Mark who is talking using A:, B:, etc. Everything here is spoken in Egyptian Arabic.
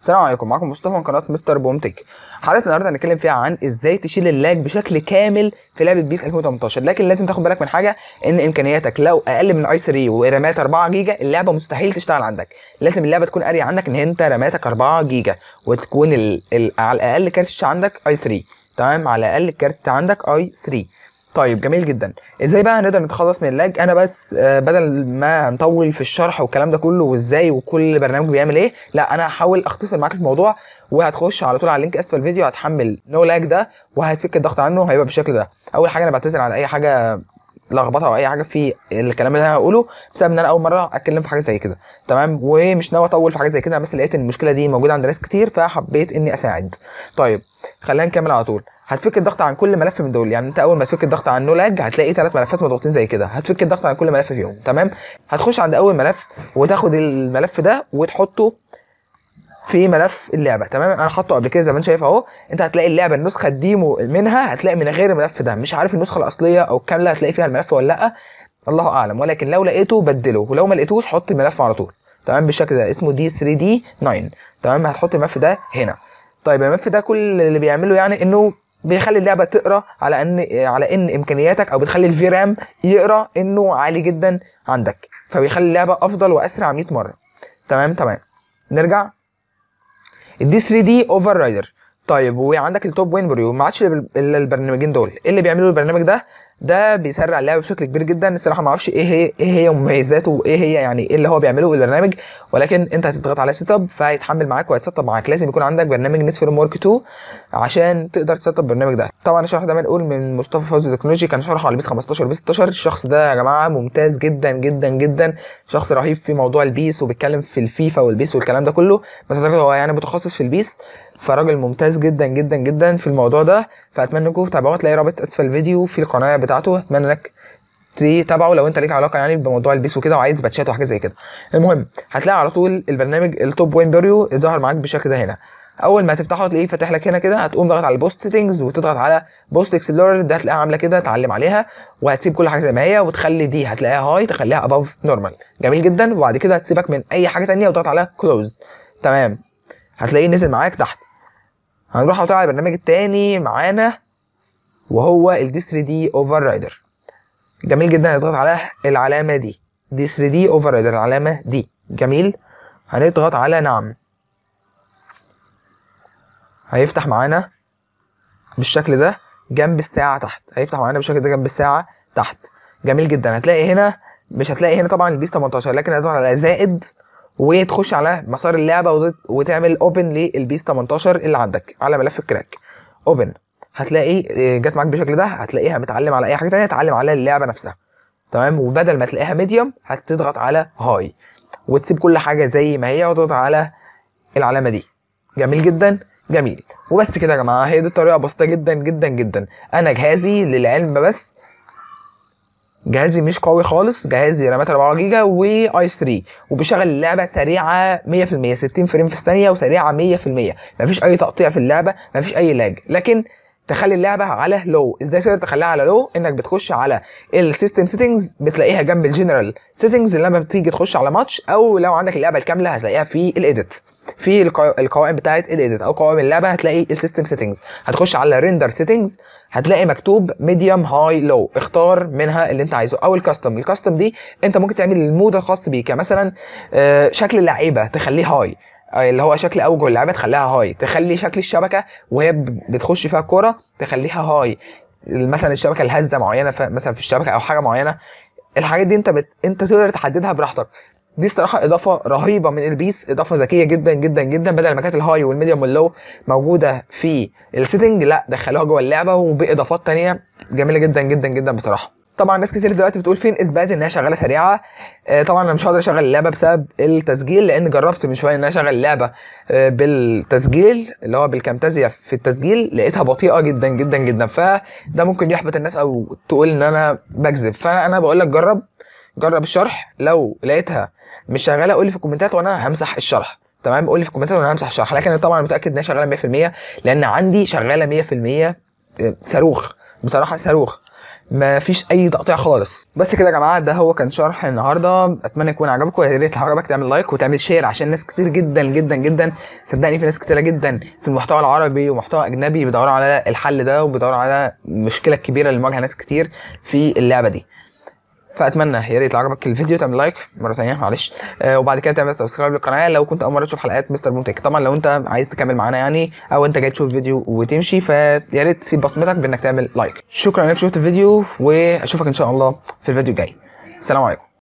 A: السلام عليكم معاكم مصطفى من قناه مستر بومتك حلقه النهارده هنتكلم فيها عن ازاي تشيل اللاج بشكل كامل في لعبه بيس 2018 لكن لازم تاخد بالك من حاجه ان امكانياتك لو اقل من اي 3 ورامات 4 جيجا اللعبه مستحيل تشتغل عندك لازم اللعبه تكون قاريه عندك ان انت راماتك 4 جيجا وتكون ال... ال... على الاقل كارت الشاشه عندك اي 3 تمام على الاقل الكارت عندك اي 3 طيب جميل جدا ازاي بقى نقدر نتخلص من اللاج انا بس آه، بدل ما نطول في الشرح والكلام ده كله وازاي وكل برنامج بيعمل ايه لا انا هحاول اختصر معاك الموضوع وهتخش على طول على اللينك اسفل الفيديو هتحمل نو لاج ده وهتفك الضغط عنه هيبقى بالشكل ده اول حاجه انا بعتذر على اي حاجه لخبطه او اي حاجه في الكلام اللي انا هقوله بسبب ان انا اول مره اتكلم في حاجه زي كده تمام ومش ناوي اطول في حاجه زي كده بس لقيت ان المشكله دي موجوده عند ناس كتير فحبيت اني اساعد طيب خلينا نكمل على طول هتفك الضغط عن كل ملف من دول يعني انت اول ما تفك الضغط عن نو لاج هتلاقي ثلاث ملفات مضغوطين زي كده هتفك الضغط عن كل ملف فيهم تمام هتخش عند اول ملف وتاخد الملف ده وتحطه في ملف اللعبه تمام انا حاطه قبل كده زي ما انت شايف اهو انت هتلاقي اللعبه النسخه الديمو منها هتلاقي من غير الملف ده مش عارف النسخه الاصليه او الكامله هتلاقي فيها الملف ولا لا الله اعلم ولكن لو لقيته بدله ولو ما لقيتوش حط الملف على طول تمام بالشكل ده اسمه دي 3 دي 9 تمام هتحط الملف ده هنا طيب الملف ده كل اللي بيعمله يعني انه بيخلي اللعبه تقرا على ان على ان امكانياتك او بتخلي الفي رام يقرا انه عالي جدا عندك فبيخلي اللعبه افضل واسرع 100 مره تمام تمام نرجع الدي 3 دي اوفر رايدر طيب وعندك التوب وين بريو ما عادش الا البرنامجين دول ايه اللي بيعملوا البرنامج ده ده بيسرع اللعبه بشكل كبير جدا الصراحه ما اعرفش ايه هي ايه هي مميزاته وايه هي يعني ايه اللي هو بيعمله البرنامج ولكن انت هتضغط على سيت اب فهيتحمل معاك وهيتسطب معاك لازم يكون عندك برنامج نت فريم ورك 2 عشان تقدر تسطب البرنامج ده طبعا الشرح ده منقول من مصطفى فوزي تكنولوجي كان شرحه على بيس 15 بيس 16 الشخص ده يا جماعه ممتاز جدا جدا جدا شخص رهيب في موضوع البيس وبيتكلم في الفيفا والبيس والكلام ده كله بس أعتقد هو يعني متخصص في البيس فراجل ممتاز جدا جدا جدا في الموضوع ده فاتمنى انكم تتابعوه تلاقي رابط اسفل الفيديو في القناه بتاعته اتمنى انك تتابعه لو انت ليك علاقه يعني بموضوع البيس وكده وعايز باتشات وحاجه زي كده المهم هتلاقي على طول البرنامج التوب وين بريو ظهر معاك بالشكل ده هنا اول ما تفتحه تلاقيه فاتح لك هنا كده هتقوم ضغط على البوست سيتنجز وتضغط على بوست اكسبلورر ده هتلاقيها عامله كده تعلم عليها وهتسيب كل حاجه زي ما هي وتخلي دي هتلاقيها هاي تخليها اباف نورمال جميل جدا وبعد كده هتسيبك من اي حاجه تانية وتضغط على كلوز تمام هتلاقيه نزل معاك تحت هنروح على طول على البرنامج التاني معانا وهو الدي 3 دي اوفر رايدر جميل جدا هنضغط على العلامه دي دي 3 دي اوفر رايدر العلامه دي جميل هنضغط على نعم هيفتح معانا بالشكل ده جنب الساعه تحت هيفتح معانا بالشكل ده جنب الساعه تحت جميل جدا هتلاقي هنا مش هتلاقي هنا طبعا البيس 18 لكن هتضغط على زائد وتخش على مسار اللعبه وت- وتعمل اوبن للبيس 18 اللي عندك على ملف الكراك اوبن هتلاقي آه، جت معاك بالشكل ده هتلاقيها متعلم على اي حاجه تانية تعلم على اللعبه نفسها تمام وبدل ما تلاقيها ميديوم هتضغط على هاي وتسيب كل حاجه زي ما هي وتضغط على العلامه دي جميل جدا جميل وبس كده يا جماعه هي دي الطريقه بسيطه جدا جدا جدا انا جهازي للعلم بس جهازي مش قوي خالص جهازي رامات 4 جيجا واي 3 وبيشغل اللعبه سريعه 100% 60 فريم في الثانيه وسريعه 100% مفيش اي تقطيع في اللعبه مفيش اي لاج لكن تخلي اللعبه على لو ازاي تقدر تخليها على لو انك بتخش على السيستم سيتنجز بتلاقيها جنب الجنرال سيتنجز لما بتيجي تخش على ماتش او لو عندك اللعبه الكامله هتلاقيها في الايديت في القوا- القوائم بتاعه الايديت او قوائم اللعبه هتلاقي السيستم سيتنجز هتخش على ريندر سيتنجز هتلاقي مكتوب ميديوم هاي لو اختار منها اللي انت عايزه او الكاستم الكاستم دي انت ممكن تعمل المود الخاص بيك يعني مثلا آه، شكل اللعيبه تخليه هاي آه، اللي هو شكل اوجه اللعيبه تخليها هاي تخلي شكل الشبكه وهي ب- بتخش فيها الكوره تخليها هاي مثلا الشبكه الهازه معينه ف- مثلا في الشبكه او حاجه معينه الحاجات دي انت بت... انت تقدر تحددها براحتك دي الصراحه اضافه رهيبه من البيس اضافه ذكيه جدا جدا جدا بدل ما كانت الهاي والميديوم واللو موجوده في السيتنج لا دخلوها جوه اللعبه وباضافات تانية جميله جدا جدا جدا بصراحه طبعا ناس كتير دلوقتي بتقول فين اثبات انها شغاله سريعه آه، طبعا انا مش هقدر اشغل اللعبه بسبب التسجيل لان جربت من شويه ان انا اشغل اللعبه آه، بالتسجيل اللي هو بالكامتازيا في التسجيل لقيتها بطيئه جدا جدا جدا فده ممكن يحبط الناس او تقول ان انا بكذب فانا بقول لك جرب جرب الشرح لو لقيتها مش شغاله قول لي في الكومنتات وانا همسح الشرح تمام قول لي في الكومنتات وانا همسح الشرح لكن انا طبعا متاكد انها شغاله 100% لان عندي شغاله 100% صاروخ بصراحه صاروخ ما فيش اي تقطيع خالص بس كده يا جماعه ده هو كان شرح النهارده اتمنى يكون عجبكم يا ريت لو عجبك تعمل لايك وتعمل شير عشان ناس كتير جدا جدا جدا صدقني في ناس كتيره جدا في المحتوى العربي ومحتوى اجنبي بيدوروا على الحل ده وبيدوروا على المشكله الكبيره اللي مواجهه ناس كتير في اللعبه دي فاتمنى يا ريت لو عجبك الفيديو تعمل لايك مره ثانيه معلش آه وبعد كده تعمل سبسكرايب للقناه لو كنت اول مره تشوف حلقات مستر بومتك طبعا لو انت عايز تكمل معانا يعني او انت جاي تشوف الفيديو وتمشي فيا ريت تسيب بصمتك بانك تعمل لايك شكرا انك شفت الفيديو واشوفك ان شاء الله في الفيديو الجاي السلام عليكم